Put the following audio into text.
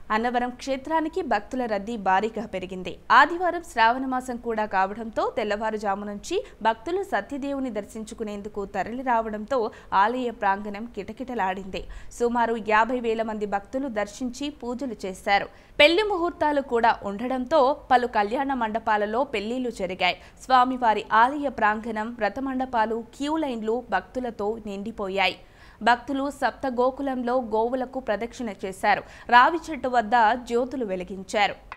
అన్నవరం క్షేత్రానికి భక్తుల రద్దీ భారీగా పెరిగింది ఆదివారం శ్రావణ మాసం కూడా కావడంతో తెల్లవారుజాము నుంచి భక్తులు సత్యదేవుని దర్శించుకునేందుకు తరలి రావడంతో ఆలయ ప్రాంగణం కిటకిటలాడింది సుమారు యాభై వేల మంది భక్తులు దర్శించి పూజలు చేశారు పెళ్లి ముహూర్తాలు కూడా ఉండడంతో పలు కళ్యాణ మండపాలలో పెళ్లిళ్లు జరిగాయి స్వామివారి ఆలయ ప్రాంగణం వ్రతమండపాలు క్యూ లైన్లు భక్తులతో నిండిపోయాయి భక్తులు సప్త గోకులంలో గోవులకు ప్రదక్షిణ చేశారు రావి చెట్టు వద్ద జ్యోతులు వెలిగించారు